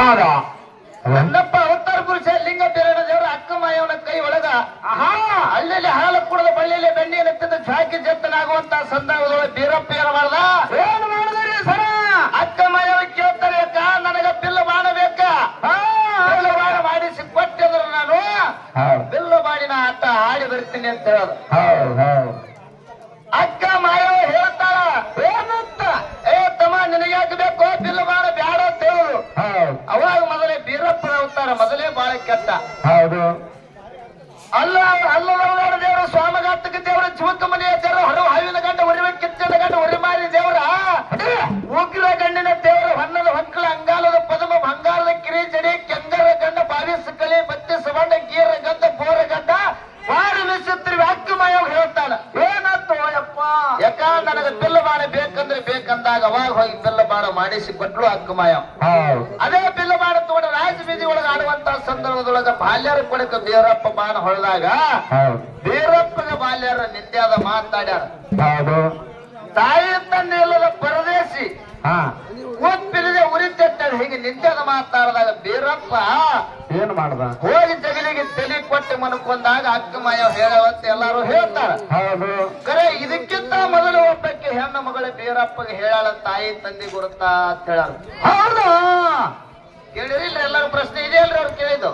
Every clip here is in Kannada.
ಹೌದಾ ನನ್ನಪ್ಪ ಅವತಾರ ಪುರುಷ ಲಿಂಗ ಬೀರಣ ದೇವರ ಅಕ್ಕ ಮಾಯವನ ಕೈ ಒಳಗ ಆಹಾ ಅಲ್ಲಲ್ಲಿ ಹಾಲು ಕುಡಿದ ಬಳ್ಳಿಯಲ್ಲಿ ಬೆಣ್ಣೆಯನ್ನು ತಿಂದು ಚಾಕಿ ಜತ್ತನಾಗುವಂತ ಸಂದರ್ಭದೊಳಗೆ ಬೀರಪ್ಪ ಏನ್ ಮಾಡ್ದ ಏನ್ ಮಾಡಿದ್ರಿ ಸರ ಅಕ್ಕ ಮಾಯವ ಕೇಳ್ತಾರೆ ಅಕ್ಕ ನನಗ ಬಿಲ್ ಮಾಡಬೇಕ ಬಿಲ್ ಬಾಣ ಮಾಡಿಸಿ ಕೊಟ್ಟಿದ್ರು ನಾನು ಹೌದು ಬಿಲ್ಲು ಬಾಡಿನ ಆಟ ಆಡಿ ಬರ್ತೀನಿ ಅಂತ ಹೇಳೋದು ಹೌದು ಹೌದು ಅಕ್ಕ ಮಾಯವ ಹೇಳ್ತಾಳ ಏನಂತ ಏ ತಮ್ಮ ನಿನಗ್ಯಾಕೆ ಬೇಕು ಬಿಲ್ಲು ಬಾಣ ಬ್ಯಾಡ ಅಂತ ಹೇಳುದು ಹೌದು ಅವಾಗ ಮೊದಲೇ ಬೀರಪ್ಪನ ಅವತಾರ ಮೊದಲೇ ಬಾಳ ಕೆಟ್ಟ ಹೌದು ಅಲ್ಲ ಅಲ್ಲದವರ ದೇವರು ಸ್ವಾಮಘಾತಕ ದೇವರ ಜೀವಕ ಮನೆಯ ದೇವರು ಹರವು ಹಾವಿನ ಗಂಡ ಉರಿವೆ ಕಿಚ್ಚದ ಗಂಡ ಉರಿಮಾರಿ ದೇವರ ಉಗ್ರ ಗಂಡಿನ ದೇವರ ಹೊನ್ನದ ಹೊಕ್ಕಳ ಅಂಗಾಲದ ಪದಮ ಬಂಗಾರದ ಕಿರಿ ಜಡಿ ಕೆಂಗರ ಗಂಡ ಬಾವಿಸ ಕಳಿ ಬತ್ತಿ ಸವಣ್ಣ ಗೀರ ಗಂಧ ಬೋರ ಗಂಡ ವಾರಿ ವಿಚಿತ್ರ ವ್ಯಾಕ್ಯಮಯ ಹೇಳ್ತಾಳ ಏನಂತ ಯಪ್ಪ ಯಾಕ ನನಗ ಬಿಲ್ಲ ಬಾಣ ಬೇಕಂದ್ರೆ ಬೇಕಂದಾಗ ಅವಾಗ ಹೋಗಿ ಬಿಲ್ಲ ಬಾಣ ಮಾಡಿಸಿ ಕೊಟ್ಲು ಅಕ್ಕಮಾಯ ಹೌದು ಅದೇ ಬಿಲ್ಲ ಬಾಣ ತಗೊಂಡು ರಾಜ ಬೀದಿ ಒಳಗ ಆಡುವಂತ ಸಂದರ್ಭದೊಳಗ ಬಾಲ್ಯರ ಕೊಡಕ ಬೀರಪ್ಪ ಬಾಣ ಹೊಡೆದಾಗ ಹೌದು ಬೀರಪ್ಪನ ಬಾಲ್ಯರ ನಿತ್ಯಾದ ಮಾತಾಡ್ಯಾರ ಹೌದು ತಾಯಿ ತಂದೆ ಇಲ್ಲದ ಪರದೇಶಿ ಹಾ ಒಪ್ಪಿಲ್ಲದೆ ಉರಿತೆಟ್ಟಾಡ ಹೀಗೆ ನಿತ್ಯದ ಮಾತಾಡಿದಾಗ ಬೀರಪ್ಪ ಏನ್ ಮಾಡ್ದ ಹೋಗಿ ಜಗಲಿಗೆ ತಲೆ ಕೊಟ್ಟು ಮನ್ಕೊಂಡಾಗ ಅಕ್ಕಮಯ ಹೇಳವಂತ ಎಲ್ಲಾರು ಹೇಳ್ತಾರ ಹೌದು ಕರೆ ಇದಕ್ಕಿಂತ ಮೊದಲು ಒಬ್ಬಕ್ಕೆ ಹೆಣ್ಣು ಮಗಳ ಬೀರಪ್ಪಗೆ ಹೇಳಾಳ ತಾಯಿ ತಂದೆ ಗುರುತಾ ಅಂತ ಹೇಳ ಹೌದಾ ಕೇಳಿರಿ ಇಲ್ಲ ಎಲ್ಲರ ಪ್ರಶ್ನೆ ಇದೆ ಅಲ್ರಿ ಅವ್ರು ಕೇಳಿದ್ದು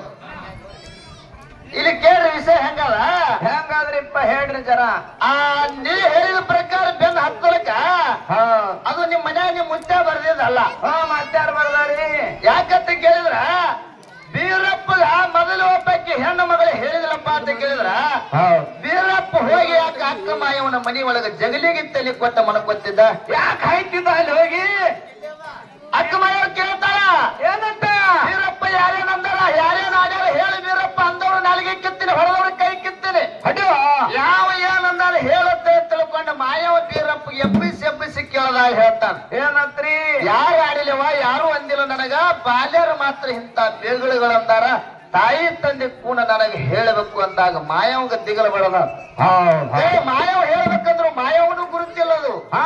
ಇಲ್ಲಿ ಕೇಳ್ರಿ ವಿಷಯ ಹೆಂಗದ ಹೆಂಗಾದ್ರಿಪ್ಪ ಹೇಳ್ರಿ ಜರ ಆ ನೀ ಹೇಳಿದ ಪ್ರಕಾರ ಬೆನ್ನ ಹತ್ತಲಕ್ಕ ಹಾ ಅದು ನಿಮ್ ಮನ್ಯಾಗ ನಿಮ್ ಮುಚ್ಚ ಬರ್ದಿದ್ದಲ್ಲ ಹಾ ಮತ್ತಾರ ಬರ್ದಾರಿ ಯಾಕಂತ ಕೇಳಿದ್ರ ಬೀರಪ್ಪಗ ಮೊದಲು ಒಬ್ಬಕ್ಕೆ ಹೆಣ್ಣು ಮಗಳು ಹೇಳಿದ್ರಪ್ಪ ಅಂತ ಕೇಳಿದ್ರ ಹೌದು ಬೀರಪ್ಪ ಹೋಗಿ ಯಾಕೆ ಅಕ್ಕ ಮಾಯವನ ಮನಿ ಒಳಗ ಜಗಲಿಗೆ ತಲೆ ಕೊಟ್ಟ ಮನಕೊತ್ತಿದ್ದ ಯಾಕೆ ಹಾಯ್ತಿದ್ದ ಅಲ್ಲಿ ಹೋಗಿ ಅಕ್ಕ ಮಾಯವ್ರು ಕೇಳ್ತಾಳ ಏನಂತ ಬೀರಪ್ಪ ಯಾರೇನ್ ಅಂದಾರ ಯಾರೇನ್ ಆಡ್ಯಾರ ಹೇಳಿ ಬೀರಪ್ಪ ಅಂದವ್ರು ನಾಲಿಗೆ ಕಿತ್ತೀನಿ ಹೊಡೆದವ್ರ ಕೈ ಕಿತ್ತೀನಿ ಅಡ್ಯೋ ಯಾವ ಏನಂದಾರ ಹೇಳುತ್ತೆ ತಿಳ್ಕೊಂಡು ಮಾಯವ ಬೀರಪ್ಪ ಎಬ್ಬಿಸಿ ಎಬ್ಬಿಸಿ ಕೇಳದಾಗ ಹೇಳ್ತಾನ ಏನಂತ್ರಿ ಯಾರು ಆಡಿಲ್ಲವ ಯಾರು ಅಂದಿಲ್ಲ ನನಗ ಬಾಲ್ಯರು ಮಾತ್ರ ಇಂತ ಬೇಗುಳುಗಳಂದಾರ ತಾಯಿ ತಂದೆ ಕೂಡ ನನಗೆ ಹೇಳಬೇಕು ಅಂದಾಗ ಮಾಯವಂಗ ದಿಗಲ ಬಡದ ಹೌದು ಏ ಮಾಯವ ಹೇಳ್ಬೇಕಂದ್ರು ಮಾಯವನು ಗುರುತಿಲ್ಲದು ಹಾ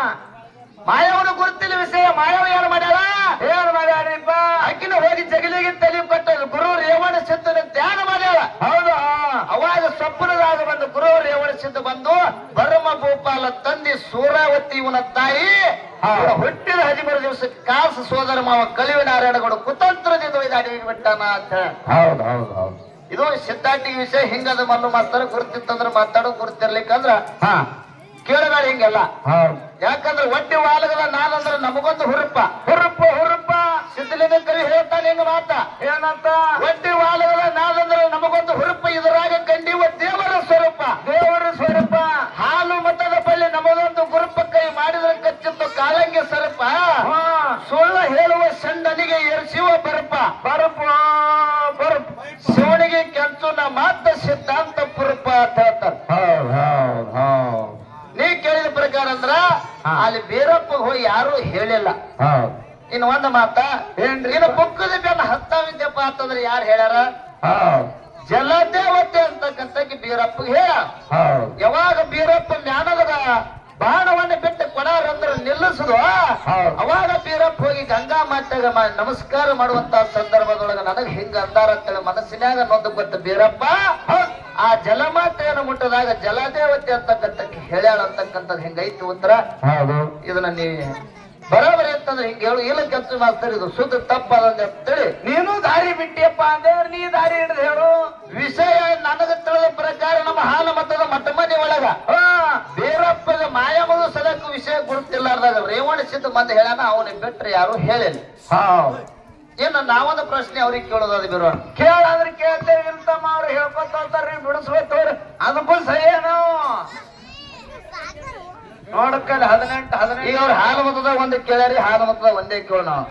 ಮಾಯವನು ಗುರುತಿಲ್ಲ ವಿಷಯ ಮಾಯವ ಏನ್ ಮಾಡ್ಯಾಳ ಏನ್ ಮಾಡ್ಯಾರಿಪ್ಪ ಅಕ್ಕಿನ ಹೋಗಿ ಜಗಲಿಗೆ ತಲೆ ಕೊಟ್ಟದು ಗುರು ರೇವಣ ಸಿದ್ಧನ ಧ್ಯಾನ ಮಾಡ್ಯಾಳ ಹೌದಾ ಅವಾಗ ಸ್ವಪ್ನದಾಗ ಬಂದು ಗುರು ರೇವಣ ಸಿದ್ಧ ಬಂದು ಬರಮ ಭೂಪಾಲ ತಂದಿ ಸೂರಾವತಿ ಇವನ ತಾಯಿ ಹಾ. ಇವಳ ಹುಟ್ಟಿದ ಹದಿಮೂರು ದಿವಸ ಕಾಸು ಸೋದರ ಮಾವ ಕಲಿವಿ ನಾರಾಯಣಗೌಡ ಕುತಂತ್ರದಿಂದ ಒಯ್ದು ಅಡವಿಗೆ ಬಿಟ್ಟಾನ ಅಂತ ಹೇಳಿ. ಹೌದು ಹೌದು ಹೌದು ಇದು ಸಿದ್ಧಾಂತಿ ವಿಷಯ ಹಿಂಗದ ಮಣ್ಣು ಮಾಸ್ತರ ಗುರುತಿತ್ತಂದ್ರ ಮಾತಾಡೋ ಗುರುತಿರ್ಲಿಕ್ಕಂದ್ರ ಹಾ ಕೇಳಬೇಡ ಹಿಂಗೆಲ್ಲ ಹೌದು ಯಾಕಂದ್ರ ಒಟ್ಟಿ ವಾಲಗದ ನಾನಂದ್ರ ನಮಗೊಂದು ಹುರುಪ ಹುರುಪ ಹುರುಪ ಸಿದ್ಧಲಿಂಗ ಕವಿ ಹೇಳ್ತಾನೆ ಹಿಂಗ ಮಾತ ಏನಂತ ಒಟ್ಟಿ ವಾಲಗದ ನಾದಂದ್ರ ನಮಗೊಂದು ಹುರುಪ ಇದರಾಗ ಕಂಡಿವ ದೇವರ ಸ್ವರೂಪ ದೇವರ ಸ್ವರೂಪ ಹಾಲು ಮತದ ಬಳ್ಳಿ ನಮಗೊಂದು ಗುರುಪ ಕೈ ಮಾಡಿದ್ರೆ ಕಚ್ಚಿತ್ತು ಕಾಲಂಗಿ ಸರಪ ಹಾ ಸುಳ್ಳು ಹೇಳುವ ಸಂಡನಿಗೆ ಏರ್ಸಿವ ಬರಪ ಬರುಪ ಬರುಪ ಶಿವನಿಗೆ ಕೆಂಚು ನ ಮಾತ ಸಿದ್ಧಾಂತ ಪುರುಪ ಅಂತ ಹೇಳ್ತಾರೆ ಹೌದು ಹೌದು ಹೌದು ನೀ ಕೇಳಿದ ಪ್ರಕಾರ ಅಂದ್ರ ಹಾ. ಅಲ್ಲಿ ಬೀರಪ್ಪ ಹೋಗಿ ಯಾರು ಹೇಳಿಲ್ಲ ಹೌದು ಇನ್ನು ಒಂದ್ ಮಾತ ಏನ್ರಿ? ಇನ್ನು ಬುಕ್ಕದ ಬೆನ್ನ ಹತ್ತಾವಿದ್ಯಪ್ಪ ಅಂತಂದ್ರೆ ಯಾರು ಹೇಳ್ಯಾರ ಹೌದು ಜಲದೇವತೆ ಅಂತಕ್ಕಂಥಕ್ಕೆ ಬೀರಪ್ಪಗೆ ಹೇಳ ಹೌದು ಯಾವಾಗ ಬೀರಪ್ಪ ಜ್ಞಾನದ ಬಾಣವನ್ನ ಬಿಟ್ಟು ಕೊಡಾರಂದ್ರ ನಿಲ್ಲಿಸುದು ಹೌದು. ಅವಾಗ ಬೀರಪ್ಪ ಹೋಗಿ ಗಂಗಾ ಮಾತೆಗೆ ಮ- ನಮಸ್ಕಾರ ಮಾಡುವಂತ ಸಂದರ್ಭದೊಳಗ ನನಗೆ ಹಿಂಗ ಅಂದಾರ ಅಂತೇಳಿ ಮನಸ್ಸಿನಾಗ ನೊಂದು ಗೊತ್ತ ಬೀರಪ್ಪ ಹೌದ್. ಆ ಜಲಮಾತೆಯನ್ನು ಮುಟ್ಟದಾಗ ಜಲದೇವತೆ ಅಂತಕ್ಕಂಥ ಹೇಳ್ಯಾಳ ಅಂತಕ್ಕಂಥದ್ದು ಹಿಂಗೈತಿ ಉತ್ತರ ಹೌದು ಇದನ್ನ ನೀವು ಬರೋಬರಿ ಅಂತಂದ್ರೆ ಹಿಂಗ ಹೇಳು ಇಲ್ಲ ಕೆಲಸ ಮಾಡ್ತಾರೆ ಇದು ಸುದ್ದ ತಪ್ಪದಂತ ಅಂತೇಳಿ ನೀನು ದಾರಿ ಬಿಟ್ಟಿಯಪ್ಪ ಅಂದ್ರೆ ನೀ ದಾರಿ ಹಿಡಿದು ಹೇಳು ವಿಷಯ ನನಗ ತಿಳಿದ ಪ್ರಕಾರ ನಮ್ಮ ಹಾಲ ಮತದ ಮಠ ಮನೆ ಒಳಗ ಹಾ ಬೇರಪ್ಪಗ ಮಾಯಾಮದು ಸದಕ್ಕೂ ವಿಷಯ ಗುರುತಿಲ್ಲಾರ್ದಾಗ ರೇವಣ ಸಿದ್ಧ ಮಂದಿ ಹೇಳ್ಯಾನ ಅವನಿಗೆ ಬಿಟ್ರೆ ಯಾರು ಹೇಳಿಲ್ಲ ಹೌದು ಇನ್ನು ನಾವೊಂದು ಪ್ರಶ್ನೆ ಅವ್ರಿಗೆ ಕೇಳೋದಾದ ಬೀರೋಣ ಕೇಳಾದ್ರೆ ಕೇಳ್ತೇವೆ ಇಲ್ತಮ್ಮ ಅವ್ರು ಹೇಳ್ಕೊತ ಹೋಗ್ತಾರ್ರಿ ಬಿಡಿಸ್ಕೋತವ್ರಿ ಅದಕ್ಕೂ ಸರಿಯೇನು ನೋಡಕ್ಕಲ್ಲಿ ಹದಿನೆಂಟು ಈಗ ಹದಿನೈದು ಅವ್ರು ಹಾಲು ಮತದಾಗ ಒಂದೇ ಕೇಳ್ಯಾರಿ ಹಾಲು ಮತದಾಗ ಒಂದೇ ಕೇಳೋಣ ನಾವು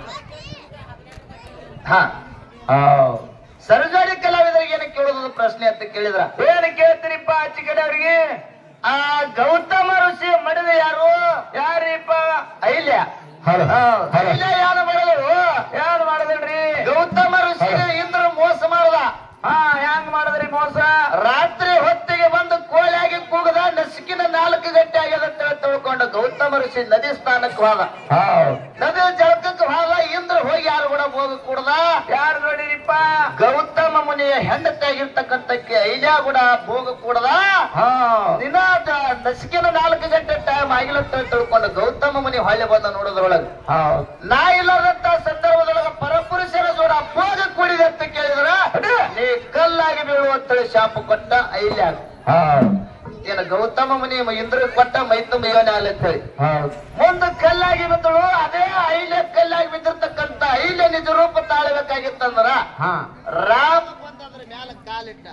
ಹಾ ಹೌದು ಸರ್ಜರಿ ಕಲಾವಿದರಿಗೆ ಏನು ಕೇಳೋದು ಪ್ರಶ್ನೆ ಅಂತ ಕೇಳಿದ್ರ ಏನ್ ಕೇಳ್ತೀರಿಪ್ಪ ಆಚೆ ಕಡೆ ಅವ್ರಿಗೆ ಆ ಗೌತಮ ಋಷಿ ಮಡಿದ ಯಾರು ಯಾರಿಪ್ಪ ಐಲ್ಯ ಹೌದು ಐಲ್ಯ ಯಾರು ಮಾಡಿದ್ರು ಏನ್ ಮಾಡಿದ್ರಿ ಗೌತಮ ಋಷಿಗೆ ಇಂದ್ರ ಮೋಸ ಮಾಡದ ಹಾ ಹೆಂಗ್ ಮಾಡಿದ್ರಿ ಮೋಸ ರಾತ್ರಿ ಹೊತ್ತಿಗೆ ಬಂದು ಕೋಳಿಯಾಗಿ ಕೂಗದ ನಸುಕಿನ ನಾಲ್ಕು ಗಂಟೆ ಆಗ್ಯದ ಅಂತ ಹೇಳಿ ತಿಳ್ಕೊಂಡು ಗೌತಮ ಋಷಿ ನದಿ ಸ್ಥಾನಕ್ಕೆ ಹೋದ ಹೌದು ನದಿ ಜಳಕಕ್ಕೆ ಹೋದ ಇಂದ್ರ ಹೋಗಿ ಯಾರು ಕೂಡ ಮೋಸ ಭೋಗ ಕುಡ್ದ ಯಾರು ನೋಡಿರಿಪ್ಪ ಗೌತಮ ಮುನಿಯ ಹೆಂಡತಿಯಾಗಿರ್ತಕ್ಕಂಥಕ್ಕೆ ಐಜಾಗುಡ ಭೋಗ ಕುಡ್ದ ಹಾ ದಿನ ನಸಿಕಿನ ನಾಲ್ಕು ಗಂಟೆ ಟೈಮ್ ಆಗಿಲತ್ತ ತಿಳ್ಕೊಂಡು ಗೌತಮ ಮುನಿ ಹೊಳ್ಳಿ ಬಂದ ನೋಡೋದ್ರೊಳಗ ಹೌದು ನಾ ಇಲ್ಲದಂತ ಸಂದರ್ಭದೊಳಗ ಪರಪುರುಷರ ಜೋಡ ಭೋಗ ಕೂಡಿದೆ ಅಂತ ಕೇಳಿದ್ರ ನೀ ಕಲ್ಲಾಗಿ ಬೀಳುವಂತೇಳಿ ಶಾಪ ಕೊಟ್ಟ ಐಲ್ಯಾಗ ಹೌದು ಏನ ಗೌತಮ ಮುನಿ ಇಂದ್ರ ಕೊಟ್ಟ ಮೈತುಂಬ ಯೋನೆ ಅಲ್ಲ ಅಂತ ಹೇಳಿ ಹೌದು ಮುಂದೆ ಕಲ್ಲಾಗಿ ಬಿದ್ದಳು ಅದೇ ಐಲೆ ಕಲ್ಲಾಗಿ ಬಿದ್ದಿರ್ತಕ್ಕಂತ ಐಲೆ ನಿಜ ರೂಪ ತಾಳ್ಬೇಕಾಗಿತ್ತಂದ್ರ ಹಾ ರಾಮ ಬಂದದ್ರ ಮ್ಯಾಲ ಕಾಲಿಟ್ಟ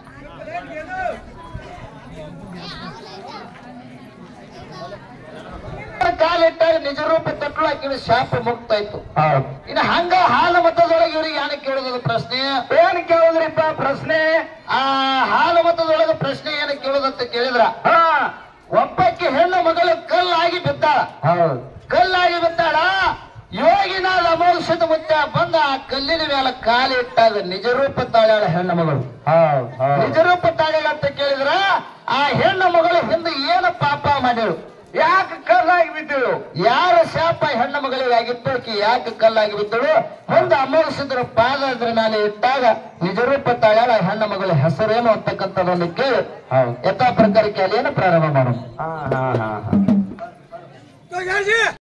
ಕಾಲಿಟ್ಟಾಗ ನಿಜ ರೂಪ ತಟ್ಟಳು ಆಕಿನ ಶಾಪ ಮುಕ್ತಾಯ್ತು ಹೌದು ಇನ್ನು ಹಂಗ ಹಾಲು ಮತದೊಳಗೆ ಇವ್ರಿಗೆ ಯಾನ ಕೇಳೋದು ಪ್ರಶ್ನೆ ಏನ್ ಕೇಳಿದ್ರಿಪ್ಪ ಪ್ರಶ್ನೆ ಆ ಹಾಲು ಮತದೊಳಗೆ ಪ್ರಶ್ನೆ ಏನ ಕೇಳೋದಂತ ಕೇಳಿದ್ರ ಹಾ ಒಬ್ಬಕ್ಕೆ ಹೆಣ್ಣು ಮಗಳು ಕಲ್ಲಾಗಿ ಬಿದ್ದಾಳ ಹೌದು ಕಲ್ಲಾಗಿ ಬಿದ್ದಾಳ ಯೋಗಿನಾದ ಅಮೋಘದ ಮುತ್ತ ಬಂದ ಆ ಕಲ್ಲಿನ ಮೇಲೆ ಕಾಲಿಟ್ಟಾಗ ನಿಜ ರೂಪ ತಾಳ್ಯಾಳ ಹೆಣ್ಣು ಮಗಳು ಹೌದು ನಿಜ ಹೌದು ರೂಪ ತಾಳ್ಯಾಳ ಅಂತ ಕೇಳಿದ್ರ ಆ ಹೆಣ್ಣು ಮಗಳು ಹಿಂದೆ ಏನು ಪಾಪ ಮಾಡ್ಯಾಳು ಯಾಕೆ ಕಲ್ಲಾಗಿ ಬಿದ್ದಳು ಯಾರ ಶಾಪ ಹೆಣ್ಣು ಮಗಳಿಗೆ ಆಗಿತ್ತು ಆಕಿ ಯಾಕೆ ಕಲ್ಲಾಗಿ ಬಿದ್ದಳು ಮುಂದೆ ಅಮೋಘಸಿದ್ರ ಪಾದ ಅದ್ರ ಮೇಲೆ ಇಟ್ಟಾಗ ನಿಜ ರೂಪ ತಾಳ್ಯಾಳ ಹೆಣ್ಣು ಮಗಳ ಹೆಸರೇನು ಅಂತಕ್ಕಂಥದ್ದನ್ನು ಕೇಳಿ ಹೌದು ಯಥಾ ಪ್ರಕಾರ ಕೇಳಿಯನ್ನು ಪ್ರಾರಂಭ ಮಾಡೋಣ ಹಾ ಹಾ ಹಾ ಹಾ